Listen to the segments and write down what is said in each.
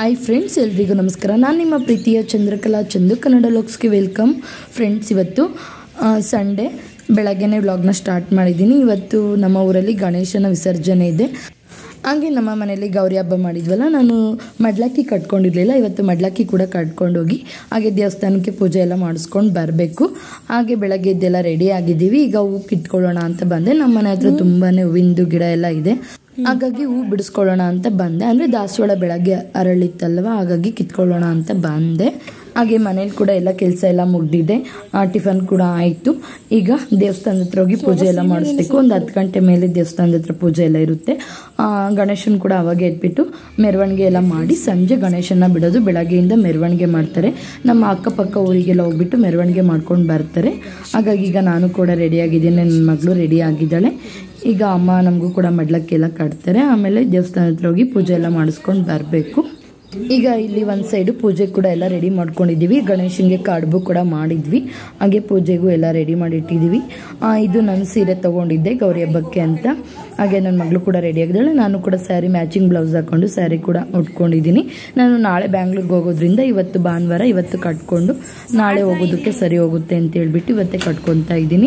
Hi friends ಎಲ್ರಿಗೂ ನಮಸ್ಕಾರ ನಾನು ನಿಮ್ಮ ಪ್ರೀತಿಯ ಚಂದ್ರಕಲಾ ಚಂದು ಕನ್ನಡ ಲೋಕ್ಸ್ಗೆ ವೆಲ್ಕಮ್ ಫ್ರೆಂಡ್ಸ್ ಇವತ್ತು ಸಂಡೇ ಬೆಳಗ್ಗೆನೇ ವ್ಲಾಗ್ನ ಸ್ಟಾರ್ಟ್ ಮಾಡಿದ್ದೀನಿ ಇವತ್ತು ನಮ್ಮ ಊರಲ್ಲಿ ಗಣೇಶನ ವಿಸರ್ಜನೆ ಇದೆ ಹಾಗೆ ನಮ್ಮ ಮನೆಯಲ್ಲಿ ಗೌರಿ ಹಬ್ಬ ಮಾಡಿದ್ವಲ್ಲ ನಾನು ಮಡ್ಲಕ್ಕಿ ಕಟ್ಕೊಂಡಿರಲಿಲ್ಲ ಇವತ್ತು ಮಡ್ಲಕ್ಕಿ ಕೂಡ ಕಟ್ಕೊಂಡೋಗಿ ಹಾಗೆ ದೇವಸ್ಥಾನಕ್ಕೆ ಪೂಜೆ ಎಲ್ಲ ಮಾಡಿಸ್ಕೊಂಡು ಬರಬೇಕು ಹಾಗೆ ಬೆಳಗ್ಗೆ ಎದ್ದೆಲ್ಲ ರೆಡಿ ಆಗಿದ್ದೀವಿ ಈಗ ಹೂ ಕಿತ್ಕೊಳ್ಳೋಣ ಅಂತ ಬಂದೆ ನಮ್ಮ ಮನೆ ಹತ್ರ ತುಂಬಾ ಹೂವಿಂದು ಗಿಡ ಎಲ್ಲ ಇದೆ ಹಾಗಾಗಿ ಹೂ ಬಿಡಿಸ್ಕೊಳ್ಳೋಣ ಅಂತ ಬಂದೆ ಅಂದರೆ ದಾಸವಾಳ ಬೆಳಗ್ಗೆ ಅರಳಿತ್ತಲ್ವ ಹಾಗಾಗಿ ಕಿತ್ಕೊಳ್ಳೋಣ ಅಂತ ಬಂದೆ ಹಾಗೆ ಮನೇಲಿ ಕೂಡ ಎಲ್ಲ ಕೆಲಸ ಎಲ್ಲ ಮುಗ್ದಿದೆ ಟಿಫನ್ ಕೂಡ ಆಯಿತು ಈಗ ದೇವಸ್ಥಾನದ ಹತ್ರ ಹೋಗಿ ಪೂಜೆ ಎಲ್ಲ ಮಾಡಿಸ್ಬೇಕು ಒಂದು ಹತ್ತು ಗಂಟೆ ಮೇಲೆ ದೇವಸ್ಥಾನದ ಹತ್ರ ಪೂಜೆ ಎಲ್ಲ ಇರುತ್ತೆ ಆ, ಗಣೇಶನ್ ಕೂಡ ಅವಾಗೆ ಎದ್ಬಿಟ್ಟು ಮೆರವಣಿಗೆ ಎಲ್ಲ ಮಾಡಿ ಸಂಜೆ ಗಣೇಶನ ಬಿಡೋದು ಬೆಳಗ್ಗೆಯಿಂದ ಮೆರವಣಿಗೆ ಮಾಡ್ತಾರೆ ನಮ್ಮ ಅಕ್ಕಪಕ್ಕ ಊರಿಗೆಲ್ಲ ಹೋಗ್ಬಿಟ್ಟು ಮೆರವಣಿಗೆ ಮಾಡ್ಕೊಂಡು ಬರ್ತಾರೆ ಹಾಗಾಗಿ ಈಗ ನಾನು ಕೂಡ ರೆಡಿಯಾಗಿದ್ದೀನಿ ನನ್ನ ಮಗಳು ರೆಡಿ ಆಗಿದ್ದಾಳೆ ಈಗ ಅಮ್ಮ ನಮಗೂ ಕೂಡ ಮಡ್ಲಕ್ಕೆಲ್ಲ ಕಟ್ತಾರೆ ಆಮೇಲೆ ದೇವಸ್ಥಾನ ಹತ್ರ ಹೋಗಿ ಪೂಜೆ ಎಲ್ಲ ಮಾಡಿಸ್ಕೊಂಡು ಬರಬೇಕು ಈಗ ಇಲ್ಲಿ ಒಂದು ಸೈಡು ಪೂಜೆ ಕೂಡ ಎಲ್ಲ ರೆಡಿ ಮಾಡ್ಕೊಂಡಿದ್ದೀವಿ ಗಣೇಶನಿಗೆ ಕಡುಬು ಕೂಡ ಮಾಡಿದ್ವಿ ಹಾಗೆ ಪೂಜೆಗೂ ಎಲ್ಲ ರೆಡಿ ಮಾಡಿ ಇಟ್ಟಿದ್ದೀವಿ ಆ, ಇದು ನನ್ನ ಸೀರೆ ತೊಗೊಂಡಿದ್ದೆ ಗೌರಿ ಹಬ್ಬಕ್ಕೆ ಅಂತ ಹಾಗೆ ನನ್ನ ಮಗಳು ಕೂಡ ರೆಡಿ ಆಗಿದ್ದಾಳೆ ನಾನು ಕೂಡ ಸ್ಯಾರಿ ಮ್ಯಾಚಿಂಗ್ ಬ್ಲೌಸ್ ಹಾಕೊಂಡು ಸ್ಯಾರಿ ಕೂಡ ಉಟ್ಕೊಂಡಿದ್ದೀನಿ ನಾನು ನಾಳೆ ಬ್ಯಾಂಗ್ಳೂರ್ಗೆ ಹೋಗೋದ್ರಿಂದ ಇವತ್ತು ಭಾನುವಾರ ಇವತ್ತು ಕಟ್ಕೊಂಡು ನಾಳೆ ಹೋಗೋದಕ್ಕೆ ಸರಿ ಹೋಗುತ್ತೆ ಅಂತ ಹೇಳ್ಬಿಟ್ಟು ಇವತ್ತೇ ಕಟ್ಕೊತಾ ಇದ್ದೀನಿ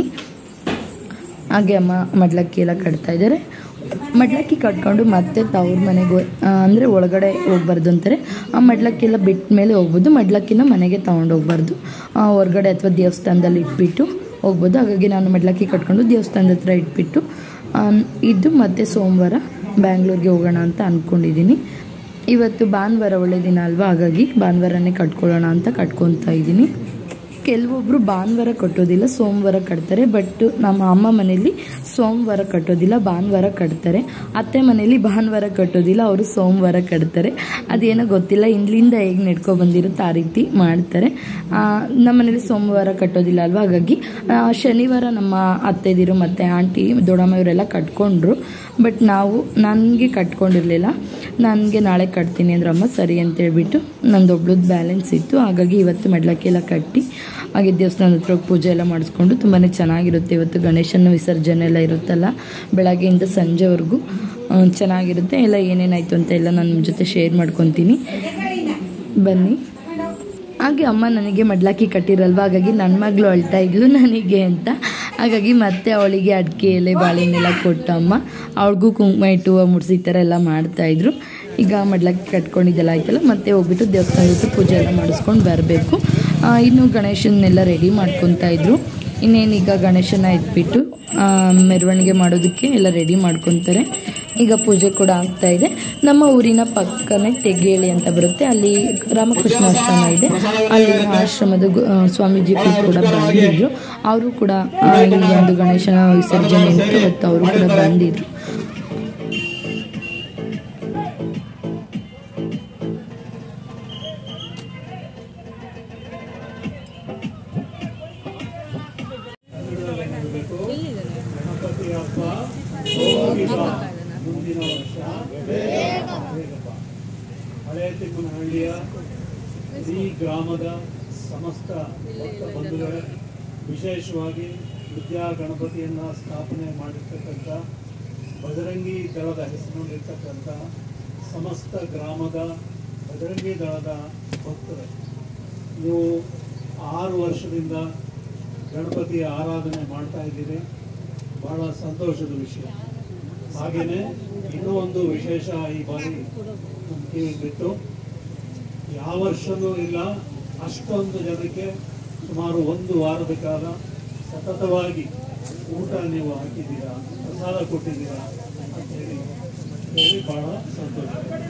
ಹಾಗೆ ಅಮ್ಮ ಮಡ್ಲಕ್ಕಿ ಎಲ್ಲ ಕಟ್ತಾ ಇದ್ದಾರೆ ಮಡ್ಲಕ್ಕಿ ಕಟ್ಕೊಂಡು ಮತ್ತೆ ತವ್ರ ಮನೆಗೆ ಅಂದರೆ ಒಳಗಡೆ ಹೋಗ್ಬಾರ್ದು ಅಂತಾರೆ ಆ ಮಡ್ಲಕ್ಕಿ ಎಲ್ಲ ಬಿಟ್ಟ ಮೇಲೆ ಹೋಗ್ಬೋದು ಮಡ್ಲಕ್ಕಿನ ಮನೆಗೆ ತೊಗೊಂಡು ಹೋಗ್ಬಾರ್ದು ಆ, ಹೊರ್ಗಡೆ ಅಥವಾ ದೇವಸ್ಥಾನದಲ್ಲಿ ಇಟ್ಬಿಟ್ಟು ಹೋಗ್ಬೋದು ಹಾಗಾಗಿ ನಾನು ಮಡ್ಲಕ್ಕಿ ಕಟ್ಕೊಂಡು ದೇವಸ್ಥಾನದ ಹತ್ರ ಇಟ್ಬಿಟ್ಟು ಆ, ಇದ್ದು ಮತ್ತೆ ಸೋಮವಾರ ಬ್ಯಾಂಗ್ಳೂರ್ಗೆ ಹೋಗೋಣ ಅಂತ ಅಂದ್ಕೊಂಡಿದ್ದೀನಿ ಇವತ್ತು ಭಾನುವಾರ ಒಳ್ಳೆ ದಿನ ಅಲ್ವಾ ಹಾಗಾಗಿ ಭಾನುವಾರನೇ ಕಟ್ಕೊಳ್ಳೋಣ ಅಂತ ಕಟ್ಕೊತಾ ಇದ್ದೀನಿ ಕೆಲವೊಬ್ಬರು ಭಾನುವಾರ ಕಟ್ಟೋದಿಲ್ಲ ಸೋಮವಾರ ಕಟ್ತಾರೆ ಬಟ್ ನಮ್ಮ ಅಮ್ಮ ಮನೇಲಿ ಸೋಮವಾರ ಕಟ್ಟೋದಿಲ್ಲ ಭಾನುವಾರ ಕಟ್ತಾರೆ ಅತ್ತೆ ಮನೇಲಿ ಭಾನುವಾರ ಕಟ್ಟೋದಿಲ್ಲ ಅವರು ಸೋಮವಾರ ಕಟ್ತಾರೆ ಅದೇನೋ ಗೊತ್ತಿಲ್ಲ ಇಂದ್ಲಿಂದ ಹೇಗೆ ನಡ್ಕೊ ಬಂದಿರುತ್ತೆ ಆ ರೀತಿ ಮಾಡ್ತಾರೆ ಆ, ನಮ್ಮ ಮನೇಲಿ ಸೋಮವಾರ ಕಟ್ಟೋದಿಲ್ಲ ಅಲ್ವಾ ಹಾಗಾಗಿ ಆ, ಶನಿವಾರ ನಮ್ಮ ಅತ್ತೆದಿರು ಮತ್ತು ಆಂಟಿ ದೊಡ್ಡಮ್ಮ ಇವರೆಲ್ಲ ಕಟ್ಕೊಂಡ್ರು ಬಟ್ ನಾವು ನನಗೆ ಕಟ್ಕೊಂಡಿರಲಿಲ್ಲ ನನಗೆ ನಾಳೆ ಕಟ್ತೀನಿ ಅಂದ್ರೆ ಅಮ್ಮ ಸರಿ ಅಂತ ಹೇಳ್ಬಿಟ್ಟು ನಂದೊಬ್ಳದ್ದು ಬ್ಯಾಲೆನ್ಸ್ ಇತ್ತು ಹಾಗಾಗಿ ಇವತ್ತು ಮೆಡ್ಲಕ್ಕಿ ಎಲ್ಲ ಕಟ್ಟಿ ಹಾಗೆ ದೇವಸ್ಥಾನದ ಹತ್ರ ಹೋಗಿ ಪೂಜೆ ಎಲ್ಲ ಮಾಡಿಸ್ಕೊಂಡು ತುಂಬಾ ಚೆನ್ನಾಗಿರುತ್ತೆ ಇವತ್ತು ಗಣೇಶನ ವಿಸರ್ಜನೆ ಎಲ್ಲ ಇರುತ್ತಲ್ಲ ಬೆಳಗ್ಗೆಯಿಂದ ಸಂಜೆವರೆಗೂ ಆ, ಚೆನ್ನಾಗಿರುತ್ತೆ ಎಲ್ಲ ಏನೇನಾಯಿತು ಅಂತ ಎಲ್ಲ ನಾನು ನಿಮ್ಮ ಜೊತೆ ಶೇರ್ ಮಾಡ್ಕೊತೀನಿ ಬನ್ನಿ ಹಾಗೆ ಅಮ್ಮ ನನಗೆ ಮಡ್ಲಾಕಿ ಕಟ್ಟಿರಲ್ವ ಹಾಗಾಗಿ ನನ್ನ ಮಗಳು ಅಳ್ತಾ ಇದ್ಲು ನನಗೆ ಅಂತ ಹಾಗಾಗಿ ಮತ್ತೆ ಅವಳಿಗೆ ಅಡಿಕೆ ಎಲೆ ಬಾಳೆಹಣ್ಣೆಲ್ಲ ಕೊಟ್ಟು ಅಮ್ಮ ಅವಳಿಗೂ ಕುಂಕುಮ ಇಟ್ಟು ಮುಡ್ಸಿ ಈ ಥರ ಎಲ್ಲ ಮಾಡ್ತಾಯಿದ್ರು ಈಗ ಮಡ್ಲಕ್ಕಿ ಕಟ್ಕೊಂಡಿದ್ದೆಲ್ಲ ಆಯ್ತಲ್ಲ ಮತ್ತೆ ಹೋಗ್ಬಿಟ್ಟು ದೇವಸ್ಥಾನದ ಪೂಜೆ ಎಲ್ಲ ಮಾಡಿಸ್ಕೊಂಡು ಬರಬೇಕು ಇನ್ನು ಗಣೇಶನ್ನೆಲ್ಲ ರೆಡಿ ಮಾಡ್ಕೊತಾ ಇದ್ರು ಇನ್ನೇನೀಗ ಗಣೇಶನ ಇಟ್ಬಿಟ್ಟು ಆ, ಮೆರವಣಿಗೆ ಮಾಡೋದಕ್ಕೆ ಎಲ್ಲ ರೆಡಿ ಮಾಡ್ಕೊತಾರೆ ಈಗ ಪೂಜೆ ಕೂಡ ಆಗ್ತಾ ಇದೆ ನಮ್ಮ ಊರಿನ ಪಕ್ಕನೇ ತೆಗೇಳಿ ಅಂತ ಬರುತ್ತೆ ಅಲ್ಲಿ ರಾಮಕೃಷ್ಣ ಆಶ್ರಮ ಇದೆ ಅಲ್ಲಿನ ಆಶ್ರಮದ ಗು- ಆ, ಸ್ವಾಮೀಜಿಗಳು ಕೂಡ ಬಂದಿದ್ರು ಅವರು ಕೂಡ ಆ, ಈ ಒಂದು ಗಣೇಶನ ವಿಸರ್ಜನೆ ಇತ್ತು ಮತ್ತು ಅವರು ಕೂಡ ಬಂದಿದ್ರು ಗಣಪತಿ ಹಬ್ಬ ಹೋಗಿದ ಮುಂದಿನ ವರ್ಷ ಬೇಗಪ್ಪ. ಹಳೆ ತಿಮ್ಮನಹಳ್ಳಿಯ ಈ ಗ್ರಾಮದ ಸಮಸ್ತ ಭಕ್ತ ಬಂಧುಗಳೇ ವಿಶೇಷವಾಗಿ ವಿದ್ಯಾ ಗಣಪತಿಯನ್ನ ಸ್ಥಾಪನೆ ಮಾಡಿರ್ತಕ್ಕಂಥ ಬಜರಂಗಿ ದಳದ ಹೆಸರಿನಲ್ಲಿರ್ತಕ್ಕಂಥ ಸಮಸ್ತ ಗ್ರಾಮದ ಬಜರಂಗಿ ದಳದ ಭಕ್ತರು ನೀವು ಆರು ವರ್ಷದಿಂದ ಗಣಪತಿಯ ಆರಾಧನೆ ಮಾಡ್ತಾ ಇದ್ದೀರಿ ಬಹಳ ಸಂತೋಷದ ವಿಷಯ ಹಾಗೇನೆ ಇನ್ನೂ ಒಂದು ವಿಶೇಷ ಈ ಬಾರಿ ನಮ್ಮ ಕಿವಿಗೆ ಬಿತ್ತು ಯಾವ ವರ್ಷನೂ ಇಲ್ಲ ಅಷ್ಟೊಂದು ಜನಕ್ಕೆ ಸುಮಾರು ಒಂದು ವಾರದ ಕಾಲ ಸತತವಾಗಿ ಊಟ ನೀವು ಹಾಕಿದ್ದೀರಾ ಪ್ರಸಾದ ಕೊಟ್ಟಿದ್ದೀರಾ ಅಂತ ಹೇಳಿ ಹೇಳಿ ಬಹಳ ಸಂತೋಷ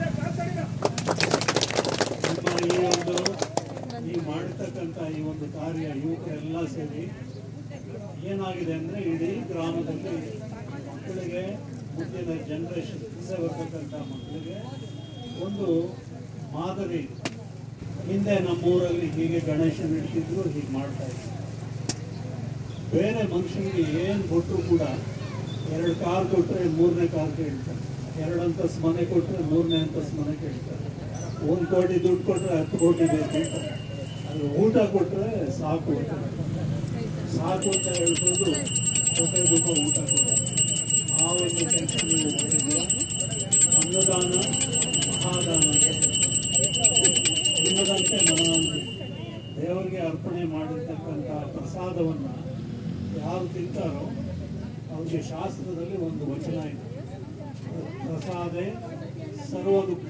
ನಿಮ್ಮ ಈ ಒಂದು ಈ ಮಾಡಿರ್ತಕ್ಕಂಥ ಈ ಒಂದು ಕಾರ್ಯ ಯುವಕರೆಲ್ಲ ಸೇರಿ ಏನಾಗಿದೆ ಅಂದ್ರೆ ಇಡೀ ಗ್ರಾಮದಲ್ಲಿ ಮಕ್ಕಳಿಗೆ ಮುಂದಿನ ಜನರೇಷನ್ ಹಿಂದೆ ಬರ್ತಕ್ಕಂಥ ಮಕ್ಕಳಿಗೆ ಒಂದು ಮಾದರಿ ಹಿಂದೆ ನಮ್ಮೂರಲ್ಲಿ ಹೀಗೆ ಗಣೇಶನ ಇಡ್ತಿದ್ರು ಹೀಗೆ ಮಾಡ್ತಾ ಇದ್ರು ಬೇರೆ ಮನುಷ್ಯನಿಗೆ ಏನು ಕೊಟ್ಟರು ಕೂಡ ಎರಡು ಕಾರ್ ಕೊಟ್ಟರೆ ಮೂರನೇ ಕಾರ್ ಕೇಳ್ತಾರೆ ಎರಡು ಅಂತಸ್ತು ಮನೆ ಕೊಟ್ಟರೆ ಮೂರನೇ ಅಂತಸ್ತು ಮನೆ ಕೇಳ್ತಾರೆ ಒಂದು ಕೋಟಿ ದುಡ್ಡು ಕೊಟ್ಟರೆ ಹತ್ತು ಕೋಟಿ ಬೇಕು ಅಂತಾರೆ. ಆದ್ರೆ ಊಟ ಕೊಟ್ಟರೆ ಸಾಕು ಅಂತ ಸಾಕು ಅಂತ ಹೇಳ್ಕೊಂಡು ಹೊಟ್ಟೆ ತುಂಬ ಊಟ ಕೊಡ್ತಾರೆ ಆ ಒಂದು ಕೆಲಸ ನೀವು ಮಾಡಿದ್ರೆ ಅನ್ನದಾನ ಮಹಾದಾನ ಅಂತ ಪ್ರಸಾದವನ್ನು ಯಾರು ತಿಂತಾರೋ ಅವ್ರಿಗೆ ಶಾಸ್ತ್ರದಲ್ಲಿ ಒಂದು ವಚನ ಇದೆ ಪ್ರಸಾದೆ ಸರ್ವ ದುಃಖ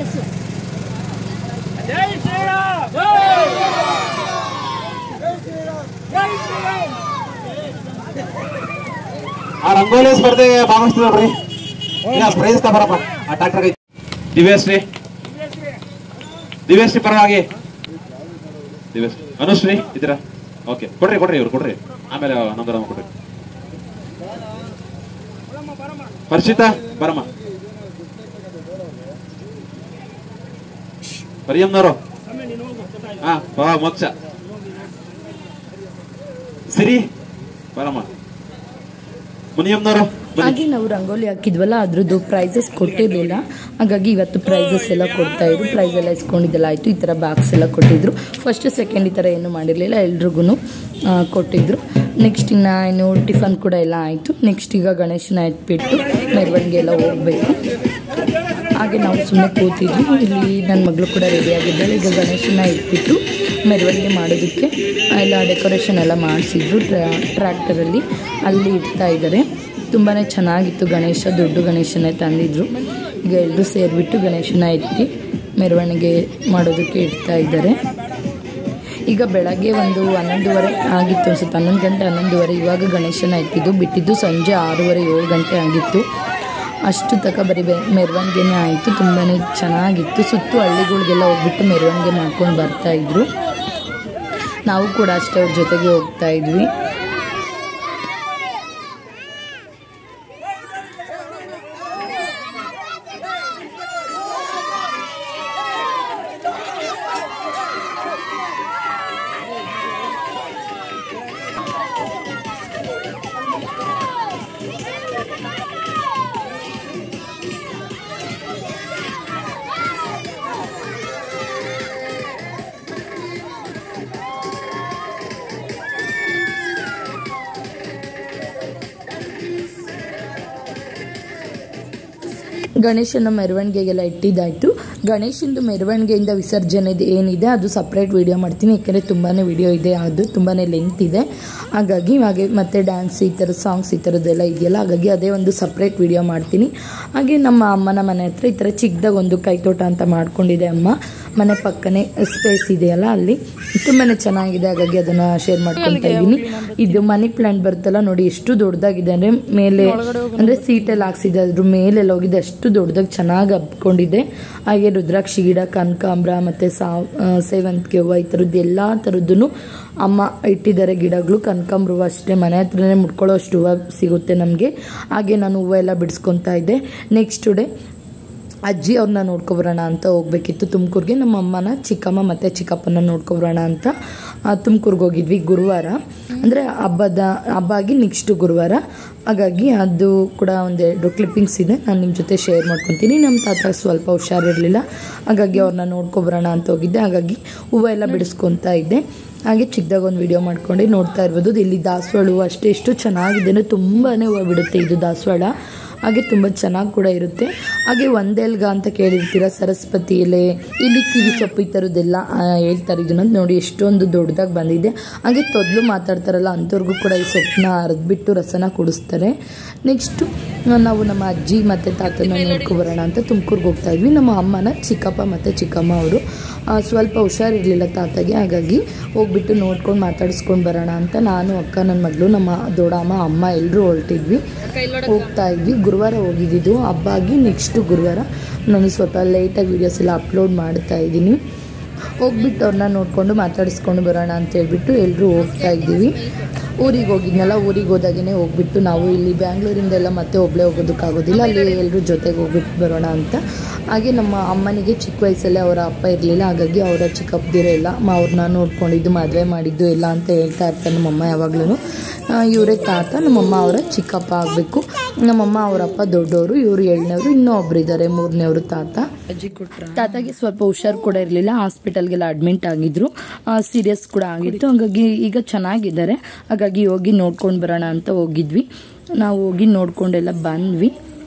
ಆ ರಂಗೋಲಿ ಸ್ಪರ್ಧೆಗೆ ಭಾಗವಹಿಸ್ತೀವಿ ನೋಡ್ರಿ ಇಲ್ಲ ಪ್ರೈಸ್ ತಗೋರಪ್ಪ ಆ ಟ್ರಾಕ್ಟರ್ ದಿವ್ಯಶ್ರೀ ದಿವ್ಯಶ್ರೀ ಪರವಾಗಿ ದಿವ್ಯಶ್ರೀ ಅನುಶ್ರೀ ಇದ್ದೀರಾ ಓಕೆ ಕೊಡ್ರಿ ಕೊಡ್ರಿ ಇವ್ರು ಕೊಡ್ರಿ ಆಮೇಲೆ ನಂಬರ್ ಕೊಡ್ರಿ ಹರ್ಷಿತಾ ಬರಮ್ಮ ಪರಿಯಮ್ನವರು ಹಾ ಬಾ ಮೋಕ್ಷ ಸಿರಿ ಬರಮ್ಮ ಮುನಿಯಮ್ನವರು ಬನ್ನಿ ಹಾಗೆ ನಾವು ರಂಗೋಲಿ ಹಾಕಿದ್ವಲ್ಲ ಅದ್ರದ್ದು ಪ್ರೈಸಸ್ ಕೊಟ್ಟಿರಲಿಲ್ಲ ಹಾಗಾಗಿ ಇವತ್ತು ಪ್ರೈಸಸ್ ಎಲ್ಲ ಕೊಡ್ತಾ ಇದ್ರು ಪ್ರೈಸ್ ಎಲ್ಲ ಇಸ್ಕೊಂಡಿದ್ದೆಲ್ಲ ಆಯಿತು ಈ ಥರ ಬಾಕ್ಸ್ ಎಲ್ಲ ಕೊಟ್ಟಿದ್ರು ಫಸ್ಟ್ ಸೆಕೆಂಡ್ ಈ ಥರ ಏನು ಮಾಡಿರಲಿಲ್ಲ ಎಲ್ರಿಗೂ ಕೊಟ್ಟಿದ್ರು ನೆಕ್ಸ್ಟ್ ಇನ್ನು ಏನು ಟಿಫನ್ ಕೂಡ ಎಲ್ಲ ಆಯಿತು ನೆಕ್ಸ್ಟ್ ಈಗ ಗಣೇಶನ ಎತ್ಬಿಟ್ಟು ಮೆರವಣಿಗೆ ಎಲ್ಲ ಹೋಗಬೇಕು ಹಾಗೆ ನಾವು ಸುಮ್ಮನೆ ಕೂತಿದ್ವಿ ಇಲ್ಲಿ ನನ್ನ ಮಗಳು ಕೂಡ ರೆಡಿಯಾಗಿದ್ದಾಳೆ ಈಗ ಗಣೇಶನ ಇಟ್ಬಿಟ್ಟು ಮೆರವಣಿಗೆ ಮಾಡೋದಕ್ಕೆ ಎಲ್ಲ ಡೆಕೋರೇಷನ್ ಎಲ್ಲ ಮಾಡಿಸಿದ್ರು ಟ್ರ್ಯಾಕ್ಟರಲ್ಲಿ ಅಲ್ಲಿ ಇಡ್ತಾ ಇದ್ದಾರೆ ತುಂಬಾ ಚೆನ್ನಾಗಿತ್ತು ಗಣೇಶ ದೊಡ್ಡ ಗಣೇಶನೇ ತಂದಿದ್ರು ಈಗ ಎಲ್ಲರೂ ಸೇರಿಬಿಟ್ಟು ಗಣೇಶನ ಎತ್ತಿ ಮೆರವಣಿಗೆ ಮಾಡೋದಕ್ಕೆ ಇಡ್ತಾ ಇದ್ದಾರೆ ಈಗ ಬೆಳಗ್ಗೆ ಒಂದು ಹನ್ನೊಂದುವರೆ ಆಗಿತ್ತು ಅನ್ಸುತ್ತೆ ಹನ್ನೊಂದು ಗಂಟೆ ಹನ್ನೊಂದುವರೆ ಇವಾಗ ಗಣೇಶನ ಎತ್ತಿದ್ದು ಬಿಟ್ಟಿದ್ದು ಸಂಜೆ ಆರೂವರೆ ಏಳು ಗಂಟೆ ಆಗಿತ್ತು ಅಷ್ಟು ತಕ ಬರೀ ಬೆ ಮೆರವಣಿಗೆನೇ ಆಯಿತು ತುಂಬಾ ಚೆನ್ನಾಗಿತ್ತು ಸುತ್ತು ಹಳ್ಳಿಗಳಿಗೆಲ್ಲ ಹೋಗ್ಬಿಟ್ಟು ಮೆರವಣಿಗೆ ಮಾಡ್ಕೊಂಡು ಬರ್ತಾ ಇದ್ರು ನಾವು ಕೂಡ ಅಷ್ಟೇ ಅವ್ರ ಜೊತೆಗೆ ಹೋಗ್ತಾ ಇದ್ವಿ ಗಣೇಶನ ಮೆರವಣಿಗೆಗೆಲ್ಲ ಇಟ್ಟಿದ್ದಾಯಿತು ಗಣೇಶಂದು ಮೆರವಣಿಗೆಯಿಂದ ವಿಸರ್ಜನೆದು ಏನಿದೆ ಅದು ಸಪ್ರೇಟ್ ವಿಡಿಯೋ ಮಾಡ್ತೀನಿ ಯಾಕಂದರೆ ತುಂಬಾ ವಿಡಿಯೋ ಇದೆ ಅದು ತುಂಬಾ ಲೆಂತ್ ಇದೆ ಹಾಗಾಗಿ ಹಾಗೆ ಮತ್ತು ಡ್ಯಾನ್ಸ್ ಈ ಥರ ಸಾಂಗ್ಸ್ ಈ ಥರದ್ದೆಲ್ಲ ಇದೆಯಲ್ಲ ಹಾಗಾಗಿ ಅದೇ ಒಂದು ಸಪ್ರೇಟ್ ವಿಡಿಯೋ ಮಾಡ್ತೀನಿ ಹಾಗೆ ನಮ್ಮ ಅಮ್ಮನ ಮನೆ ಹತ್ರ ಈ ಥರ ಚಿಕ್ಕದಾಗ ಒಂದು ಕೈತೋಟ ಅಂತ ಮಾಡ್ಕೊಂಡಿದೆ ಅಮ್ಮ ಮನೆ ಪಕ್ಕನೇ ಸ್ಪೇಸ್ ಇದೆಯಲ್ಲ ಅಲ್ಲಿ ತುಂಬಾ ಚೆನ್ನಾಗಿದೆ ಹಾಗಾಗಿ ಅದನ್ನು ಶೇರ್ ಮಾಡ್ಕೊತಾ ಇದ್ದೀನಿ ಇದು ಮನಿ ಪ್ಲಾಂಟ್ ಬರುತ್ತಲ್ಲ ನೋಡಿ ಎಷ್ಟು ದೊಡ್ಡದಾಗಿದೆ ಅಂದರೆ ಮೇಲೆ ಅಂದರೆ ಸೀಟಲ್ಲಿ ಹಾಕ್ಸಿದೆ ಅದ್ರ ಮೇಲೆಲ್ಲ ಹೋಗಿದೆ ಅಷ್ಟು ದೊಡ್ಡದಾಗಿ ಚೆನ್ನಾಗಿ ಹಬ್ಕೊಂಡಿದೆ ಹಾಗೆ ರುದ್ರಾಕ್ಷಿ ಗಿಡ ಕನಕಾಂಬ್ರ ಮತ್ತು ಸಾವ್ ಆ, ಸೇವಂತಿಗೆ ಹೂವು ಈ ಥರದ್ದು ಎಲ್ಲ ಥರದ್ದು ಅಮ್ಮ ಇಟ್ಟಿದ್ದಾರೆ ಗಿಡಗಳು ಕನಕಾಂಬ್ರ ಹೂವು ಅಷ್ಟೇ ಮನೆ ಹತ್ರನೇ ಮುಟ್ಕೊಳ್ಳೋ ಅಷ್ಟು ಹೂವು ಸಿಗುತ್ತೆ ನಮಗೆ ಹಾಗೆ ನಾನು ಹೂವು ಎಲ್ಲ ಬಿಡಿಸ್ಕೊತಾ ಇದ್ದೆ ನೆಕ್ಸ್ಟ್ ಡೇ ಅಜ್ಜಿ ಅವ್ರನ್ನ ನೋಡ್ಕೊಬರೋಣ ಅಂತ ಹೋಗ್ಬೇಕಿತ್ತು ತುಮಕೂರಿಗೆ ನಮ್ಮ ಅಮ್ಮನ ಚಿಕ್ಕಮ್ಮ ಮತ್ತು ಚಿಕ್ಕಪ್ಪನ ನೋಡ್ಕೊಬರೋಣ ಅಂತ ತುಮಕೂರ್ಗೆ ಹೋಗಿದ್ವಿ ಗುರುವಾರ ಅಂದರೆ ಹಬ್ಬದ ಹಬ್ಬ ಆಗಿ ನೆಕ್ಸ್ಟ್ ಗುರುವಾರ ಹಾಗಾಗಿ ಅದು ಕೂಡ ಒಂದೆರಡು ಕ್ಲಿಪ್ಪಿಂಗ್ಸ್ ಇದೆ ನಾನು ನಿಮ್ಮ ಜೊತೆ ಶೇರ್ ಮಾಡ್ಕೊತೀನಿ ನಮ್ಮ ತಾತ ಸ್ವಲ್ಪ ಹುಷಾರಿರಲಿಲ್ಲ ಹಾಗಾಗಿ ಅವ್ರನ್ನ ನೋಡ್ಕೊಬರೋಣ ಅಂತ ಹೋಗಿದ್ದೆ ಹಾಗಾಗಿ ಹೂವು ಎಲ್ಲ ಬಿಡಿಸ್ಕೊತಾ ಇದ್ದೆ ಹಾಗೆ ಚಿಕ್ಕದಾಗ ಒಂದು ವಿಡಿಯೋ ಮಾಡ್ಕೊಂಡು ನೋಡ್ತಾ ಇರ್ಬೋದು ಇಲ್ಲಿ ದಾಸವಾಳ ಹೂವು ಅಷ್ಟೇ ಎಷ್ಟು ಚೆನ್ನಾಗಿದೆ ಅಂದರೆ ತುಂಬಾ ಹೂವು ಬಿಡುತ್ತೆ ಇದು ದಾಸವಾಳ ಹಾಗೆ ತುಂಬ ಚೆನ್ನಾಗಿ ಕೂಡ ಇರುತ್ತೆ ಹಾಗೆ ಒಂದೆಲ್ಗ ಅಂತ ಕೇಳಿರ್ತೀರ ಸರಸ್ವತಿ ಎಲೆ ಇಲ್ಲಿ ಕಿವಿ ಸೊಪ್ಪು ಈ ಥರದ್ದೆಲ್ಲ ಆ, ಹೇಳ್ತಾರೆ ಇದನ್ನ ನೋಡಿ ಎಷ್ಟೊಂದು ದೊಡ್ಡದಾಗಿ ಬಂದಿದೆ ಹಾಗೆ ತೊದಲು ಮಾತಾಡ್ತಾರಲ್ಲ ಅಂಥವ್ರಿಗೂ ಕೂಡ ಈ ಸೊಪ್ಪನ್ನ ಅರ್ದ್ಬಿಟ್ಟು ರಸನ ಕುಡಿಸ್ತಾರೆ ನೆಕ್ಸ್ಟು ನಾವು ನಮ್ಮ ಅಜ್ಜಿ ಮತ್ತು ತಾತನ ನೋಡ್ಕೊಬರೋಣ ಅಂತ ತುಮಕೂರ್ಗೆ ಹೋಗ್ತಾ ಇದ್ವಿ ನಮ್ಮ ಅಮ್ಮನ ಚಿಕ್ಕಪ್ಪ ಮತ್ತು ಚಿಕ್ಕಮ್ಮ ಅವರು ಆ, ಸ್ವಲ್ಪ ಹುಷಾರಿರಲಿಲ್ಲ ತಾತಗೆ ಹಾಗಾಗಿ ಹೋಗ್ಬಿಟ್ಟು ನೋಡ್ಕೊಂಡು ಮಾತಾಡಿಸ್ಕೊಂಡು ಬರೋಣ ಅಂತ ನಾನು ಅಕ್ಕ ನನ್ನ ಮಗಳು ನಮ್ಮ ದೊಡ್ಡಮ್ಮ ಅಮ್ಮ ಎಲ್ಲರೂ ಹೊರಟಿದ್ವಿ ಹೋಗ್ತಾ ಇದ್ವಿ ಗುರುವಾರ ಹೋಗಿದ್ದು ಹಬ್ಬ ಆಗಿ ನೆಕ್ಸ್ಟ್ ಗುರುವಾರ ನಾನು ಸ್ವಲ್ಪ ಲೇಟಾಗಿ ವೀಡಿಯೋಸ್ ಎಲ್ಲ ಅಪ್ಲೋಡ್ ಮಾಡ್ತಾ ಇದ್ದೀನಿ ಹೋಗ್ಬಿಟ್ಟು ಅವ್ರನ್ನ ನೋಡಿಕೊಂಡು ಮಾತಾಡಿಸ್ಕೊಂಡು ಬರೋಣ ಅಂತ ಹೇಳ್ಬಿಟ್ಟು ಎಲ್ಲರೂ ಹೋಗ್ತಾ ಇದ್ದೀವಿ ಊರಿಗೆ ಹೋಗಿದ್ನಲ್ಲ ಊರಿಗೆ ಹೋದಾಗೇ ಹೋಗ್ಬಿಟ್ಟು ನಾವು ಇಲ್ಲಿ ಬ್ಯಾಂಗ್ಳೂರಿಂದೆಲ್ಲ ಮತ್ತೆ ಒಬ್ಬಳೇ ಹೋಗೋದಕ್ಕಾಗೋದಿಲ್ಲ ಅಲ್ಲಿ ಎಲ್ಲರೂ ಜೊತೆಗೆ ಹೋಗ್ಬಿಟ್ಟು ಬರೋಣ ಅಂತ ಹಾಗೆ ನಮ್ಮ ಅಮ್ಮನಿಗೆ ಚಿಕ್ಕ ವಯಸ್ಸಲ್ಲೇ ಅವರ ಅಪ್ಪ ಇರಲಿಲ್ಲ ಹಾಗಾಗಿ ಅವರ ಚಿಕ್ಕಪ್ಪದಿರೋ ಎಲ್ಲ ಮ ಅವ್ರನ್ನ ನೋಡ್ಕೊಂಡಿದ್ದು ಮದುವೆ ಮಾಡಿದ್ದು ಎಲ್ಲ ಅಂತ ಹೇಳ್ತಾ ಇರ್ತಾರೆ ನಮ್ಮಮ್ಮ ಯಾವಾಗ್ಲೂ ಇವರೇ ತಾತ ನಮ್ಮಮ್ಮ ಅವರ ಚಿಕ್ಕಪ್ಪ ಆಗಬೇಕು ನಮ್ಮಮ್ಮ ಅವರಪ್ಪ ದೊಡ್ಡವರು ಇವರು ಏಳನೇವರು ಇನ್ನೂ ಒಬ್ರು ಇದ್ದಾರೆ ಮೂರನೇವರು ತಾತ ತಾತಾಗೆ ಸ್ವಲ್ಪ ಹುಷಾರು ಕೂಡ ಇರಲಿಲ್ಲ ಹಾಸ್ಪಿಟಲ್ಗೆಲ್ಲ ಅಡ್ಮಿಂಟ್ ಆಗಿದ್ರು ಸೀರಿಯಸ್ ಕೂಡ ಆಗಿತ್ತು ಹಾಗಾಗಿ ಈಗ ಚೆನ್ನಾಗಿದ್ದಾರೆ ಹಾಗಾಗಿ ಹೋಗಿ ನೋಡ್ಕೊಂಡು ಬರೋಣ ಅಂತ ಹೋಗಿದ್ವಿ ನಾವು ಹೋಗಿ ನೋಡ್ಕೊಂಡೆಲ್ಲ ಬಂದ್ವಿ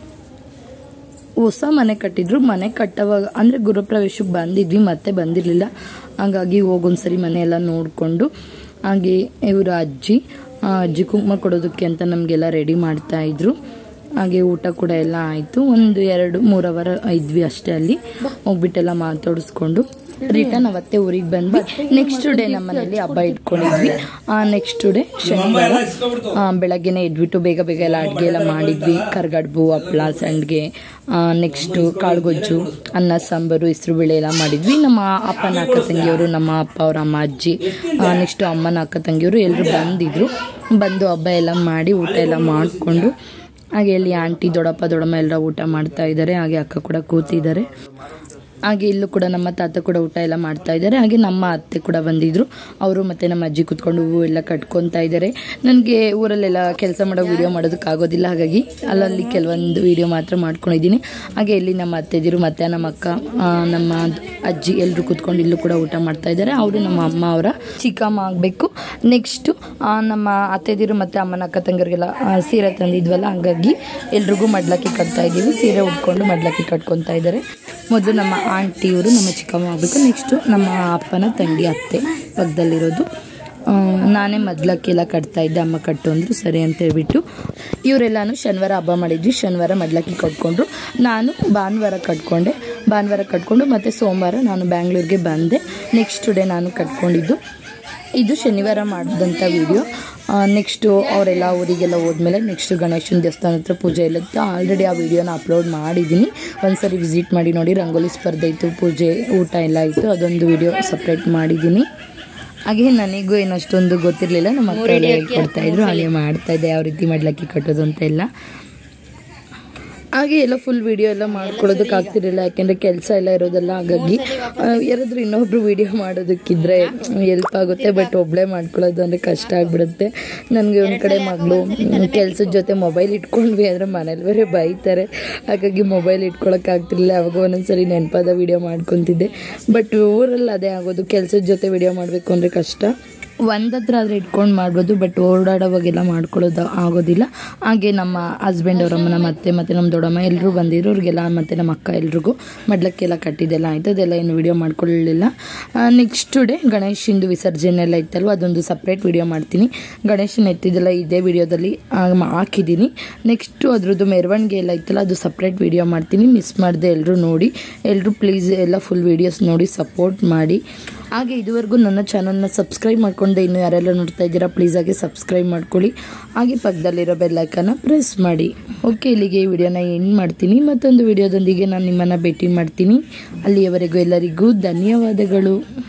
ಹೊಸ ಮನೆ ಕಟ್ಟಿದ್ರು ಮನೆ ಕಟ್ಟವಾಗ ಅಂದರೆ ಗೃಹಪ್ರವೇಶಕ್ಕೆ ಬಂದಿದ್ವಿ ಮತ್ತೆ ಬಂದಿರಲಿಲ್ಲ ಹಾಗಾಗಿ ಹೋಗೊಂದ್ಸರಿ ಮನೆ ಎಲ್ಲ ನೋಡಿಕೊಂಡು ಹಾಗೆ ಇವರು ಅಜ್ಜಿ ಆ, ಅಜ್ಜಿ ಕುಂಕುಮ ಕೊಡೋದಕ್ಕೆ ಅಂತ ನಮಗೆಲ್ಲ ರೆಡಿ ಮಾಡ್ತಾ ಇದ್ರು ಹಾಗೆ ಊಟ ಕೂಡ ಎಲ್ಲ ಆಯಿತು ಒಂದು ಎರಡು ಮೂರು ಅವರ್ ಇದ್ವಿ ಅಷ್ಟೇ ಅಲ್ಲಿ ಹೋಗ್ಬಿಟ್ಟೆಲ್ಲ ಮಾತಾಡಿಸ್ಕೊಂಡು ರಿಟರ್ನ್ ಅವತ್ತೇ ಊರಿಗೆ ಬಂದ್ವಿ ನೆಕ್ಸ್ಟ್ ಡೇ ನಮ್ಮ ಮನೇಲಿ ಹಬ್ಬ ಇಟ್ಕೊಂಡಿದ್ವಿ ನೆಕ್ಸ್ಟ್ ಡೇ ಶನಿವಾರ ಆ, ಬೆಳಗ್ಗೆನೆ ಎದ್ಬಿಟ್ಟು ಬೇಗ ಬೇಗ ಎಲ್ಲ ಅಡುಗೆ ಎಲ್ಲ ಮಾಡಿದ್ವಿ ಕರ್ಗಡ್ಬು ಹಪ್ಳ ಸಂಡ್ಗೆ ನೆಕ್ಸ್ಟು ಕಾಳುಗೊಜ್ಜು ಅನ್ನ ಸಾಂಬಾರು ಹೆಸರು ಬೇಳೆ ಎಲ್ಲ ಮಾಡಿದ್ವಿ ನಮ್ಮ ಅಪ್ಪನ ಅಕ್ಕ ತಂಗಿಯವರು ನಮ್ಮ ಅಪ್ಪ ಅವ್ರ ಅಮ್ಮ ಅಜ್ಜಿ ನೆಕ್ಸ್ಟು ಅಮ್ಮನ ಅಕ್ಕ ತಂಗಿಯವರು ಎಲ್ಲರೂ ಬಂದಿದ್ರು ಬಂದು ಹಬ್ಬ ಎಲ್ಲ ಮಾಡಿ ಊಟ ಎಲ್ಲ ಮಾಡಿಕೊಂಡು ಹಾಗೆ ಇಲ್ಲಿ ಆಂಟಿ ದೊಡ್ಡಪ್ಪ ದೊಡ್ಡಮ್ಮ ಎಲ್ಲ ಊಟ ಮಾಡ್ತಾ ಇದ್ದಾರೆ ಹಾಗೆ ಅಕ್ಕ ಕೂಡ ಕೂತಿದ್ದಾರೆ ಹಾಗೆ ಇಲ್ಲೂ ಕೂಡ ನಮ್ಮ ತಾತ ಕೂಡ ಊಟ ಎಲ್ಲ ಮಾಡ್ತಾ ಇದ್ದಾರೆ ಹಾಗೆ ನಮ್ಮ ಅತ್ತೆ ಕೂಡ ಬಂದಿದ್ರು ಅವರು ಮತ್ತೆ ನಮ್ಮ ಅಜ್ಜಿ ಕುತ್ಕೊಂಡು ಹೂವು ಎಲ್ಲ ಕಟ್ಕೊತಾ ಇದ್ದಾರೆ ನನಗೆ ಊರಲ್ಲೆಲ್ಲ ಕೆಲಸ ಮಾಡೋ ವಿಡಿಯೋ ಮಾಡೋದಕ್ಕಾಗೋದಿಲ್ಲ ಹಾಗಾಗಿ ಅಲ್ಲಲ್ಲಿ ಕೆಲವೊಂದು ವಿಡಿಯೋ ಮಾತ್ರ ಮಾಡ್ಕೊಂಡಿದ್ದೀನಿ ಹಾಗೆ ಇಲ್ಲಿ ನಮ್ಮ ಅತ್ತೆದಿರು ಮತ್ತೆ ನಮ್ಮ ಅಕ್ಕ ಆ, ನಮ್ಮ ಅಜ್ಜಿ ಎಲ್ಲರೂ ಕುತ್ಕೊಂಡು ಇಲ್ಲೂ ಕೂಡ ಊಟ ಮಾಡ್ತಾ ಇದ್ದಾರೆ ಅವರು ನಮ್ಮ ಅಮ್ಮ ಅವರ ಚಿಕ್ಕಮ್ಮ ಆಗಬೇಕು ನೆಕ್ಸ್ಟು ನಮ್ಮ ಅತ್ತೆದಿರು ಮತ್ತು ಅಮ್ಮನ ಅಕ್ಕ ತಂಗರಿಗೆಲ್ಲ ಆ, ಸೀರೆ ತಂದಿದ್ವಲ್ಲ ಹಾಗಾಗಿ ಎಲ್ರಿಗೂ ಮಡ್ಲಕ್ಕಿ ಕಟ್ತಾ ಇದ್ದೀವಿ ಸೀರೆ ಉಟ್ಕೊಂಡು ಮಡ್ಲಕ್ಕಿ ಕಟ್ಕೊತಾ ಇದ್ದಾರೆ ಮೊದಲು ನಮ್ಮ ಆಂಟಿಯವರು ನಮ್ಮ ಚಿಕ್ಕಮ್ಮ ಆಗಬೇಕು ನೆಕ್ಸ್ಟು ನಮ್ಮ ಅಪ್ಪನ ತಂಗಿ ಅತ್ತೆ ಪಕ್ಕದಲ್ಲಿರೋದು ಆ, ನಾನೇ ಮೊದ್ಲಕ್ಕಿ ಎಲ್ಲ ಕಟ್ತಾ ಇದ್ದೆ ಅಮ್ಮ ಕಟ್ಟು ಅಂದರು ಸರಿ ಅಂತ ಹೇಳ್ಬಿಟ್ಟು ಇವರೆಲ್ಲಾನು ಶನಿವಾರ ಹಬ್ಬ ಮಾಡಿದ್ವಿ ಶನಿವಾರ ಮಡ್ಲಕ್ಕಿ ಕಟ್ಕೊಂಡ್ರು ನಾನು ಭಾನುವಾರ ಕಟ್ಕೊಂಡೆ ಭಾನುವಾರ ಕಟ್ಕೊಂಡು ಮತ್ತು ಸೋಮವಾರ ನಾನು ಬ್ಯಾಂಗ್ಳೂರಿಗೆ ಬಂದೆ ನೆಕ್ಸ್ಟ್ ಡೇ ನಾನು ಕಟ್ಕೊಂಡಿದ್ದು ಇದು ಶನಿವಾರ ಮಾಡಿದಂಥ ವಿಡಿಯೋ ನೆಕ್ಸ್ಟು ಅವರೆಲ್ಲ ಊರಿಗೆಲ್ಲ ಹೋದ್ಮೇಲೆ ನೆಕ್ಸ್ಟ್ ಗಣೇಶನ ದೇವಸ್ಥಾನ ಹತ್ರ ಪೂಜೆ ಇರುತ್ತೆ ಆಲ್ರೆಡಿ ಆ ವಿಡಿಯೋನ ಅಪ್ಲೋಡ್ ಮಾಡಿದ್ದೀನಿ ಒಂದ್ಸರಿ ವಿಸಿಟ್ ಮಾಡಿ ನೋಡಿ ರಂಗೋಲಿ ಸ್ಪರ್ಧೆ ಇತ್ತು ಪೂಜೆ ಊಟ ಎಲ್ಲ ಇತ್ತು ಅದೊಂದು ವಿಡಿಯೋ ಸಪ್ರೇಟ್ ಮಾಡಿದ್ದೀನಿ ಹಾಗೆ ನನಗೂ ಏನು ಅಷ್ಟೊಂದು ಗೊತ್ತಿರಲಿಲ್ಲ ನಮ್ಮ ಅಕ್ಕ ಎಲ್ಲ ಹೇಳ್ಕೊಡ್ತಾ ಇದ್ರು ಹಾಗೆ ಮಾಡ್ತಾ ಇದ್ದೆ ಯಾವ ರೀತಿ ಮಾಡ್ಲಕ್ಕಿ ಕಟ್ಟೋದು ಅಂತ ಎಲ್ಲ ಹಾಗೆ ಎಲ್ಲ ಫುಲ್ ವಿಡಿಯೋ ಎಲ್ಲ ಮಾಡ್ಕೊಳ್ಳೋದಕ್ಕೆ ಆಗ್ತಿರಲಿಲ್ಲ ಯಾಕೆಂದರೆ ಕೆಲಸ ಎಲ್ಲ ಇರೋದಲ್ಲ ಹಾಗಾಗಿ ಆ, ಯಾರಾದ್ರೂ ಇನ್ನೊಬ್ರು ವಿಡಿಯೋ ಮಾಡೋದಕ್ಕಿದ್ರೆ ಹೆಲ್ಪ್ ಆಗುತ್ತೆ ಬಟ್ ಒಬ್ಬಳೇ ಮಾಡ್ಕೊಳ್ಳೋದು ಅಂದರೆ ಕಷ್ಟ ಆಗಿಬಿಡುತ್ತೆ ನನಗೆ ಒಂದು ಕಡೆ ಮಗಳು ಕೆಲಸದ ಜೊತೆ ಮೊಬೈಲ್ ಇಟ್ಕೊಂಡ್ವಿ ಅಂದರೆ ಮನೇಲಿ ಬೇರೆ ಬೈತಾರೆ ಹಾಗಾಗಿ ಮೊಬೈಲ್ ಇಟ್ಕೊಳಕ್ಕಾಗ್ತಿರ್ಲಿಲ್ಲ ಅವಾಗ ಒಂದೊಂದ್ಸರಿ ನೆನಪಾದ ವಿಡಿಯೋ ಮಾಡ್ಕೊತಿದ್ದೆ ಬಟ್ ಊರಲ್ಲಿ ಅದೇ ಆಗೋದು ಕೆಲಸದ ಜೊತೆ ವಿಡಿಯೋ ಮಾಡಬೇಕು ಅಂದರೆ ಕಷ್ಟ ಒಂದತ್ರ ಆದರೆ ಇಟ್ಕೊಂಡು ಮಾಡ್ಬೋದು ಬಟ್ ಓಡಾಡೋವಾಗೆಲ್ಲ ಮಾಡ್ಕೊಳ್ಳೋದು ಆಗೋದಿಲ್ಲ ಹಾಗೆ ನಮ್ಮ ಹಸ್ಬೆಂಡ್ ಅವರಮ್ಮ ನಮ್ಮ ಅತ್ತೆ ಮತ್ತು ನಮ್ಮ ದೊಡ್ಡಮ್ಮ ಎಲ್ಲರೂ ಬಂದಿದ್ರು ಅವ್ರಿಗೆಲ್ಲ ಮತ್ತು ನಮ್ಮ ಅಕ್ಕ ಎಲ್ರಿಗೂ ಮಡ್ಲಕ್ಕೆಲ್ಲ ಕಟ್ಟಿದ್ದೆಲ್ಲ ಆಯಿತು ಅದೆಲ್ಲ ಏನು ವಿಡಿಯೋ ಮಾಡ್ಕೊಳ್ಳಲಿಲ್ಲ ನೆಕ್ಸ್ಟ್ ಡೇ ಗಣೇಶಿಂದು ವಿಸರ್ಜನೆ ಎಲ್ಲ ಇತ್ತಲ್ವ ಅದೊಂದು ಸಪ್ರೇಟ್ ವಿಡಿಯೋ ಮಾಡ್ತೀನಿ ಗಣೇಶನ ಎತ್ತಿದ್ದೆಲ್ಲ ಇದೇ ವಿಡಿಯೋದಲ್ಲಿ ಹಾಕಿದ್ದೀನಿ ನೆಕ್ಸ್ಟು ಅದ್ರದ್ದು ಮೆರವಣಿಗೆ ಎಲ್ಲ ಇತ್ತಲ್ಲ ಅದು ಸಪ್ರೇಟ್ ವಿಡಿಯೋ ಮಾಡ್ತೀನಿ ಮಿಸ್ ಮಾಡದೆ ಎಲ್ಲರೂ ನೋಡಿ ಎಲ್ಲರೂ ಪ್ಲೀಸ್ ಎಲ್ಲ ಫುಲ್ ವೀಡಿಯೋಸ್ ನೋಡಿ ಸಪೋರ್ಟ್ ಮಾಡಿ ಹಾಗೆ ಇದುವರೆಗೂ ನನ್ನ ಚಾನಲ್ನ ಸಬ್ಸ್ಕ್ರೈಬ್ ಮಾಡ್ಕೊಂಡೆ ಇನ್ನು ಯಾರೆಲ್ಲ ನೋಡ್ತಾ ಇದ್ದೀರಾ ಪ್ಲೀಸ್ ಆಗಿ ಸಬ್ಸ್ಕ್ರೈಬ್ ಮಾಡ್ಕೊಳ್ಳಿ ಹಾಗೆ ಪಕ್ಕದಲ್ಲಿರೋ ಬೆಲ್ಲೈಕನ್ನ ಪ್ರೆಸ್ ಮಾಡಿ ಓಕೆ ಇಲ್ಲಿಗೆ ಈ ವಿಡಿಯೋನ ಎಂಡ್ ಮಾಡ್ತೀನಿ ಮತ್ತೊಂದು ವಿಡಿಯೋದೊಂದಿಗೆ ನಾನು ನಿಮ್ಮನ್ನು ಭೇಟಿ ಮಾಡ್ತೀನಿ ಅಲ್ಲಿಯವರೆಗೂ ಎಲ್ಲರಿಗೂ ಧನ್ಯವಾದಗಳು